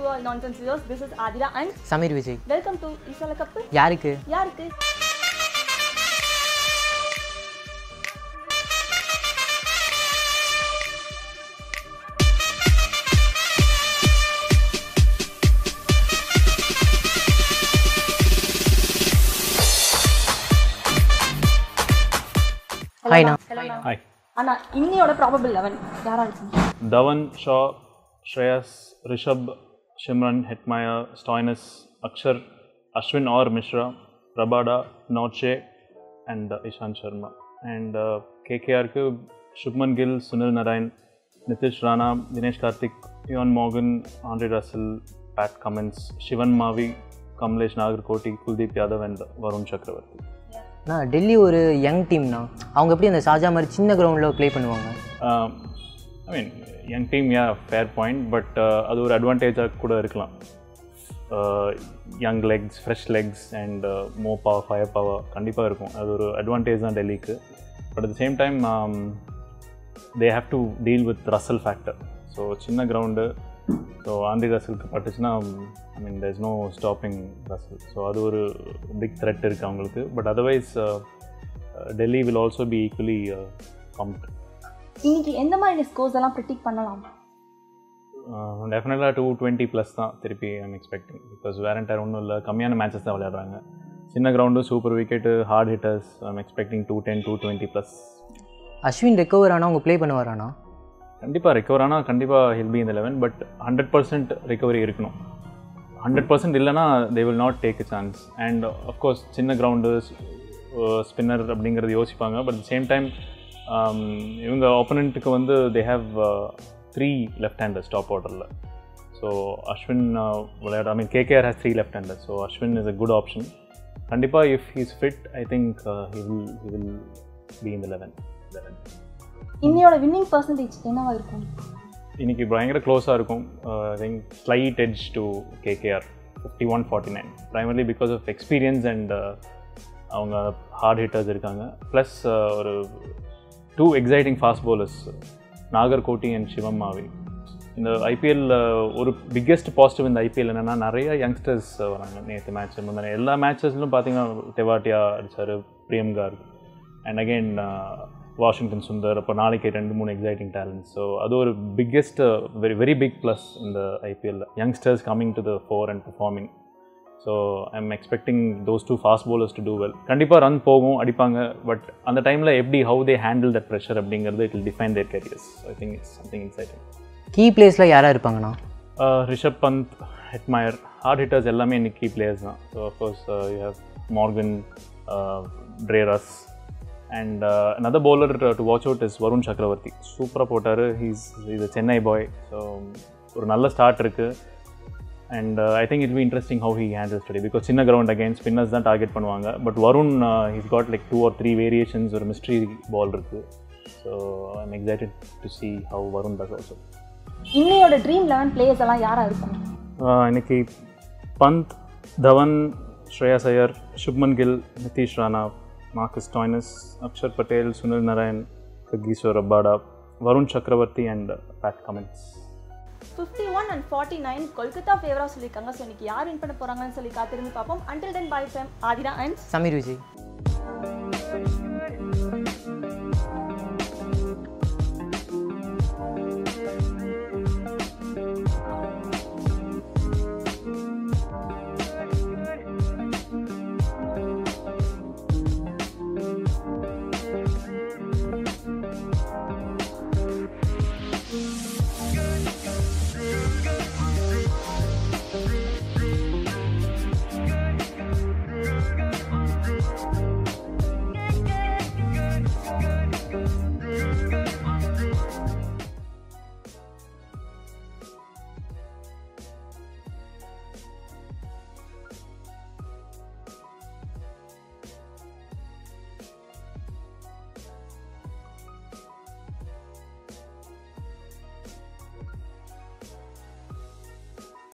all nonsense viewers. This is Adira and Sameer Vijay welcome to Isala Kappu. யாருக்கு யாருக்கு ஹாய்ண்ணா Hello, ma'am. Hi அண்ணா இன்னையோட probable eleven யாரா இருக்கும் Dhawan Shaw Shreyas Rishabh Shimron Hetmyer Stoinis Axar Ashwin or Mishra Rabada Nortje and Ishant Sharma and கேகேஆருக்கு Shubman Gill Sunil Narine Nitish Rana Dinesh Karthik Eoin Morgan Andre Russell Pat Cummins Shivam Mavi Kamlesh Nagarkoti Kuldeep Yadav and Varun Chakravarthy அண்ணா டெல்லி ஒரு young டீம்னா அவங்க எப்படி அந்த ஷாஜா மாதிரி சின்ன கிரவுண்டில் ப்ளே பண்ணுவாங்க I mean young team yeah fair point but அது ஒரு அட்வான்டேஜாக கூட இருக்கலாம் young legs fresh legs and more power fire power கண்டிப்பாக இருக்கும் அது ஒரு அட்வான்டேஜ் தான் டெல்லிக்கு but at the same time they have to deal with Russell factor so சின்ன கிரவுண்டு ஸோ ஆண்டி ரசலுக்கு பட்டுச்சுன்னா I mean there is no stopping Russell so அது ஒரு பிக் த்ரெட் இருக்குது அவங்களுக்கு but otherwise Delhi will also be equally pumped இன்னைக்கு எந்த மாதிரி ஸ்கோர்ஸ் எல்லாம் ப்ரிடிக் பண்ணலாம் டெஃபினட்டாக டூ டுவெண்ட்டி ப்ளஸ் தான் திருப்பி ஐம் எக்ஸ்பெக்டிங் பிகாஸ் வேரண்டர் ஒன்றும் இல்லை கம்மியான மேட்சஸ் தான் விளையாடுறாங்க சின்ன ground super wicket hard hitters I'm expecting two ten two twenty plus Ashwin recover ஆனால் அவங்க ப்ளே பண்ணுவாராண்ணா கண்டிப்பாக ரெக்கவர் ஆனால் கண்டிப்பாக ஹில் பி இந்த eleven but hundred percent recovery இருக்கணும் ஹண்ட்ரட் பர்சன்ட் இல்லைனா they will not take a chance and of course சின்ன கிரவுண்டு ஸ்பின்னர் அப்படிங்கிறது யோசிப்பாங்க பட் சேம் டைம் இவங்க ஆப்போனண்ட்டுக்கு வந்து they have three left handers top ஆர்டரில் ஸோ அஸ்வின் விளையாட I mean KKR has three left hander so Ashwin is a good option கண்டிப்பாக if he's fit I think he will he will be in the eleven eleven இன்னையோட winning percentage என்னவா இருக்கும் இன்னைக்கு பயங்கர க்ளோஸாக இருக்கும் I think slight edge to KKR fifty one forty nine primarily because of experience and அவங்க hard hitters இருக்காங்க plus ஒரு two exciting fast bowlers Nagarkoti and Shivam Mavi இந்த ஐபிஎல்ல ஒரு பிக்கெஸ்ட் பாசிட்டிவ் இந்த ஐபிஎல் என்னென்னா நிறைய யங்ஸ்டர்ஸ் வராங்க நேற்று மேட்ச் முந்தின எல்லா மேட்சஸ்லும் பார்த்தீங்கன்னா தெவாட்டியா அடிச்சார் Priyam Garg and again Washington Sundar அப்போ நாளைக்கு ரெண்டு மூணு எக்ஸைட்டிங் டேலண்ட்ஸ் ஸோ அது ஒரு biggest very very big plus இந்த ஐபிஎல்ல youngsters coming to the fore and performing so I am expecting those two fast bowlers to do well கண்டிப்பாக ரன் போகும் அடிப்பாங்க பட் அந்த டைமில் எப்படி how they handle that pressure அப்படிங்கிறது it will define their careers I think it's something inciting key பிளேஸில் யாராக இருப்பாங்கண்ணா Rishabh Pant Hetmyer hard hitters எல்லாமே இன்னைக்கு கீ பிளேயர்ஸ் தான் so of course you have Morgan ட்ரேரஸ் and another bowler to watch out is Varun Chakravarthy சூப்பராக போட்டார் he's இது சென்னை பாய் ஸோ ஒரு நல்ல ஸ்டார்ட் இருக்குது and I think it be interesting how he handle study because சின்ன கிரவுண்ட் அகைன் ஸ்பின்னர்ஸ் தான் டார்கெட் பண்ணுவாங்க but Varun he's got like two or three variations ஒரு மிஸ்ட்ரி பால் இருக்குது so I'm excited to see how Varun does also இன்னையோட dream eleven players எல்லாம் யாரா இருக்கும் ஆஹ் இன்னைக்கு Pant Dhawan Shreyas Iyer Shubman Gill Nitish Rana Marcus Stoinis Axar Patel Sunil Narine Kagiso Rabada Varun சக்கரவர்த்தி and Pat Cummins fifty one and forty nine Kolkata ஃபேவராக சொல்லியிருக்காங்க ஸோ இன்னைக்கு யார் வின் பண்ண போறாங்கன்னு சொல்லி காத்திருந்து பார்ப்போம் until then bye fam Aadhira and Sameer Vijay